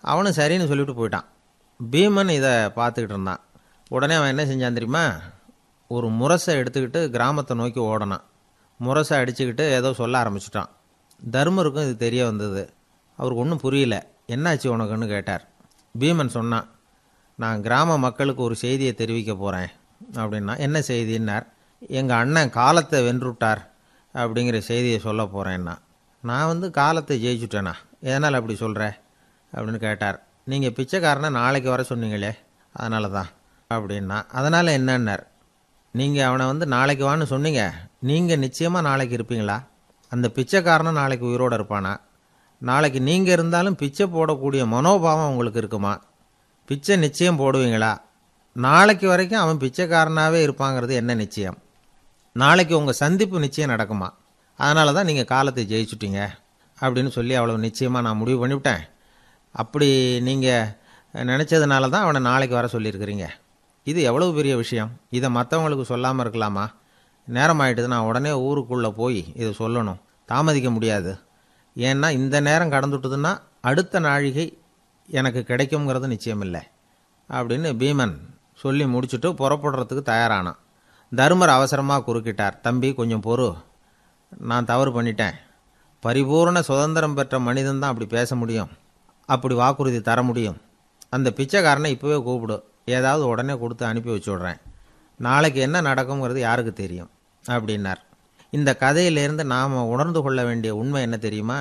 அவனும் சரின்னு சொல்லிட்டு போயிட்டான் பீமன் இதை பார்த்துக்கிட்டு இருந்தான் உடனே அவன் என்ன செஞ்சான் தெரியுமா ஒரு முரசை எடுத்துக்கிட்டு கிராமத்தை நோக்கி ஓடனான் முரசை அடிச்சுக்கிட்டு ஏதோ சொல்ல ஆரம்பிச்சிட்டான் தர்மருக்கும் இது தெரிய வந்தது அவருக்கு ஒன்றும் புரியல என்னாச்சு உனக்குன்னு கேட்டார் பீமன் சொன்னான் நான் கிராம மக்களுக்கு ஒரு செய்தியை தெரிவிக்க போகிறேன் அப்படின்னா என்ன செய்தின்னார் எங்கள் அண்ணன் காலத்தை வென்றுட்டார் அப்படிங்கிற செய்தியை சொல்ல போகிறேன்னா நான் வந்து காலத்தை ஜெயிச்சுட்டேனா எதனால் அப்படி சொல்கிற அப்படின்னு கேட்டார் நீங்கள் பிச்சைக்காரனை நாளைக்கு வர சொன்னீங்களே அதனால தான் அப்படின்னா அதனால் என்னன்னார் நீங்கள் அவனை வந்து நாளைக்கு வான்னு சொன்னீங்க நீங்கள் நிச்சயமாக நாளைக்கு இருப்பீங்களா அந்த பிச்சைக்காரனும் நாளைக்கு உயிரோடு இருப்பானா நாளைக்கு நீங்கள் இருந்தாலும் பிச்சை போடக்கூடிய மனோபாவம் உங்களுக்கு இருக்குமா பிச்சை நிச்சயம் போடுவீங்களா நாளைக்கு வரைக்கும் அவன் பிச்சைக்காரனாகவே இருப்பாங்கிறது என்ன நிச்சயம் நாளைக்கு உங்கள் சந்திப்பு நிச்சயம் நடக்குமா அதனால தான் நீங்கள் காலத்தை ஜெயிச்சுட்டீங்க அப்படின்னு சொல்லி அவ்வளோ நிச்சயமாக நான் முடிவு பண்ணிவிட்டேன் அப்படி நீங்கள் நினச்சதுனால தான் அவனை நாளைக்கு வர சொல்லியிருக்கிறீங்க இது எவ்வளவு பெரிய விஷயம் இதை மற்றவங்களுக்கு சொல்லாமல் இருக்கலாமா நேரம் ஆயிட்டுது நான் உடனே ஊருக்குள்ளே போய் இதை சொல்லணும் தாமதிக்க முடியாது ஏன்னா இந்த நேரம் கடந்துட்டுதுன்னா அடுத்த நாழிகை எனக்கு கிடைக்குங்கிறது நிச்சயம் இல்லை அப்படின்னு பீமன் சொல்லி முடிச்சுட்டு புறப்படுறதுக்கு தயாரானான் தருமர் அவசரமாக குறுக்கிட்டார் தம்பி கொஞ்சம் பொறு நான் தவறு பண்ணிட்டேன் பரிபூர்ண சுதந்திரம் பெற்ற மனிதன் தான் அப்படி பேச முடியும் அப்படி வாக்குறுதி தர முடியும் அந்த பிச்சைக்காரனை இப்போவே கூப்பிடு ஏதாவது உடனே கொடுத்து அனுப்பி வச்சு விட்றேன் நாளைக்கு என்ன நடக்குங்கிறது யாருக்கு தெரியும் அப்படின்னார் இந்த கதையிலேருந்து நாம் உணர்ந்து கொள்ள வேண்டிய உண்மை என்ன தெரியுமா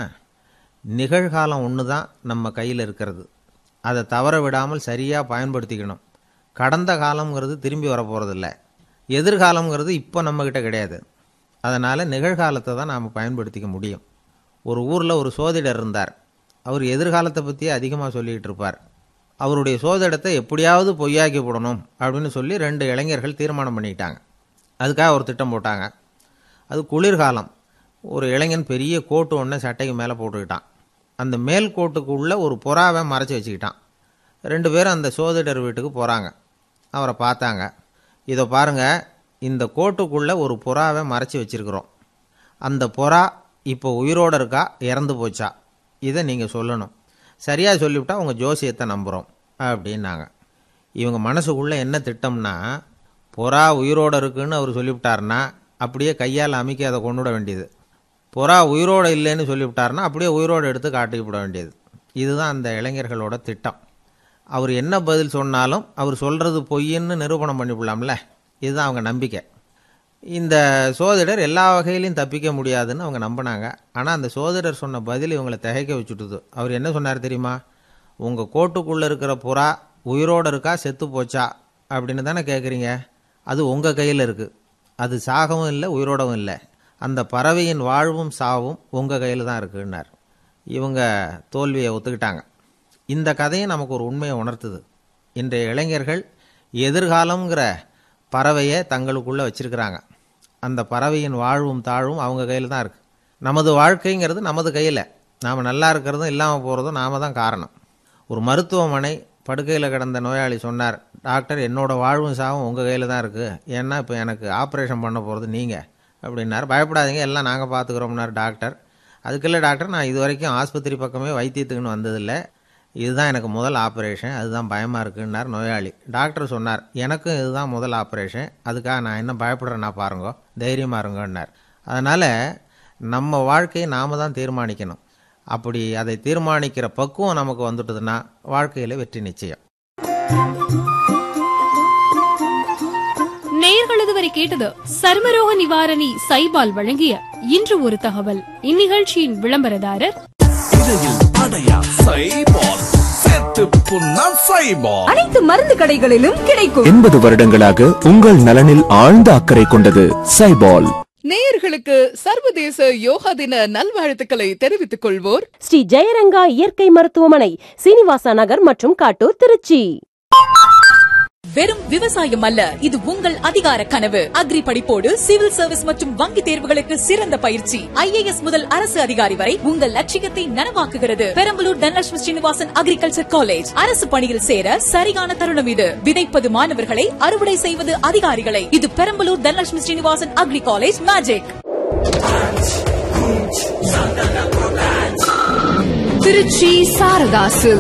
நிகழ்காலம் ஒன்று தான் நம்ம கையில் இருக்கிறது அதை தவற விடாமல் சரியாக பயன்படுத்திக்கணும் கடந்த காலம்ங்கிறது திரும்பி வர போகிறதில்ல எதிர்காலம்ங்கிறது இப்போ நம்மக்கிட்ட கிடையாது அதனால் நிகழ்காலத்தை தான் நாம் பயன்படுத்திக்க முடியும் ஒரு ஊரில் ஒரு சோதிடர் இருந்தார் அவர் எதிர்காலத்தை பற்றியே அதிகமாக சொல்லிக்கிட்டு இருப்பார் அவருடைய சோதிடத்தை எப்படியாவது பொய்யாக்கி போடணும் அப்படின்னு சொல்லி ரெண்டு இளைஞர்கள் தீர்மானம் பண்ணிக்கிட்டாங்க அதுக்காக ஒரு திட்டம் போட்டாங்க அது குளிர்காலம் ஒரு இளைஞன் பெரிய கோட்டு ஒன்று சட்டைக்கு மேலே போட்டுக்கிட்டான் அந்த மேல் கோட்டுக்குள்ளே ஒரு புறாவை மறைச்சி வச்சுக்கிட்டான் ரெண்டு பேரும் அந்த சோதிடர் வீட்டுக்கு போகிறாங்க அவரை பார்த்தாங்க இதை பாருங்கள் இந்த கோட்டுக்குள்ளே ஒரு புறாவை மறைச்சி வச்சுருக்குறோம் அந்த புறா இப்போ உயிரோடு இருக்கா இறந்து போச்சா இதை நீங்கள் சொல்லணும் சரியாக சொல்லிவிட்டா உங்கள் ஜோசியத்தை நம்புகிறோம் அப்படின்னாங்க இவங்க மனசுக்குள்ளே என்ன திட்டம்னா புறா உயிரோடு இருக்குன்னு அவர் சொல்லிவிட்டாருன்னா அப்படியே கையால் அமைக்க அதை கொண்டு விட வேண்டியது புறா உயிரோடு இல்லைன்னு சொல்லிவிட்டாருன்னா அப்படியே உயிரோடு எடுத்து காட்டி விட வேண்டியது இதுதான் அந்த இளைஞர்களோட திட்டம் அவர் என்ன பதில் சொன்னாலும் அவர் சொல்கிறது பொய்ன்னு நிரூபணம் பண்ணிவிடலாம்ல இதுதான் அவங்க நம்பிக்கை இந்த சோதிடர் எல்லா வகையிலையும் தப்பிக்க முடியாதுன்னு அவங்க நம்பினாங்க ஆனால் அந்த சோதிடர் சொன்ன பதில் இவங்களை திகைக்க வச்சுட்டுது அவர் என்ன சொன்னார் தெரியுமா உங்கள் கோட்டுக்குள்ளே இருக்கிற புறா உயிரோடு இருக்கா செத்து போச்சா அப்படின்னு தானே கேட்குறீங்க அது உங்கள் கையில் இருக்குது அது சாகவும் இல்லை உயிரோடவும் இல்லை அந்த பறவையின் வாழ்வும் சாவும் உங்கள் கையில் தான் இருக்குன்னார் இவங்க தோல்வியை ஒத்துக்கிட்டாங்க இந்த கதையும் நமக்கு ஒரு உண்மையை உணர்த்துது இன்றைய இளைஞர்கள் எதிர்காலங்கிற பறவையை தங்களுக்குள்ளே வச்சிருக்கிறாங்க அந்த பறவையின் வாழ்வும் தாழ்வும் அவங்க கையில் தான் இருக்குது நமது வாழ்க்கைங்கிறது நமது கையில் நாம் நல்லா இருக்கிறதும் இல்லாமல் போகிறதும் நாம தான் காரணம் ஒரு மருத்துவமனை படுக்கையில் கிடந்த நோயாளி சொன்னார் டாக்டர் என்னோட வாழ்வும் சாவும் உங்கள் கையில் தான் இருக்குது ஏன்னா இப்போ எனக்கு ஆப்ரேஷன் பண்ண போகிறது நீங்கள் அப்படின்னார் பயப்படாதீங்க எல்லாம் நாங்கள் பார்த்துக்குறோம்னார் டாக்டர் அதுக்குள்ள டாக்டர் நான் இது வரைக்கும் ஆஸ்பத்திரி பக்கமே வைத்தியத்துக்குன்னு வந்ததில்லை இதுதான் எனக்கு முதல் ஆப்ரேஷன் அதுதான் பயமாக இருக்குன்னார் நோயாளி டாக்டர் சொன்னார் எனக்கும் இதுதான் முதல் ஆப்ரேஷன் அதுக்காக நான் என்ன பயப்படுறேன்னா பாருங்க தைரியமாக இருங்கன்னார் அதனால் நம்ம வாழ்க்கையை நாம் தான் தீர்மானிக்கணும் அப்படி அதை தீர்மானிக்கிற பக்குவம் நமக்கு வந்துட்டதுன்னா வாழ்க்கையில் வெற்றி நிச்சயம் நேயர்கள் இதுவரை கேட்டது சர்மரோக நிவாரணி சைபால் வழங்கிய இன்று ஒரு தகவல் இந்நிகழ்ச்சியின் விளம்பரதாரர் இடையில் அடையா சைபால் சேர்த்து புண்ணா சைபால் அனைத்து மருந்து கடைகளிலும் கிடைக்கும் எண்பது வருடங்களாக உங்கள் நலனில் ஆழ்ந்த அக்கறை கொண்டது சைபால் நேயர்களுக்கு சர்வதேச யோகா தின நல்வாழ்த்துக்களை தெரிவித்துக் கொள்வோர் ஸ்ரீ ஜெயரங்கா இயற்கை மருத்துவமனை சீனிவாசா நகர் மற்றும் காட்டூர் திருச்சி வெறும் விவசாயம் அல்ல இது உங்கள் அதிகார கனவு அக்ரி படிப்போடு சிவில் சர்வீஸ் மற்றும் வங்கி தேர்வுகளுக்கு சிறந்த பயிற்சி ஐஏஎஸ் முதல் அரசு அதிகாரி வரை உங்கள் லட்சியத்தை நனவாக்குகிறது பெரம்பலூர் தனலட்சுமி ஸ்ரீனிவாசன் அக்ரிகல்ச்சர் காலேஜ் அரசு பணியில் சேர சரியான தருணம் இது விதைப்பது மாணவர்களை அறுவடை செய்வது அதிகாரிகளை இது Perambalur Dhanalakshmi Srinivasan agri college magic Tiruchi சாரதாசு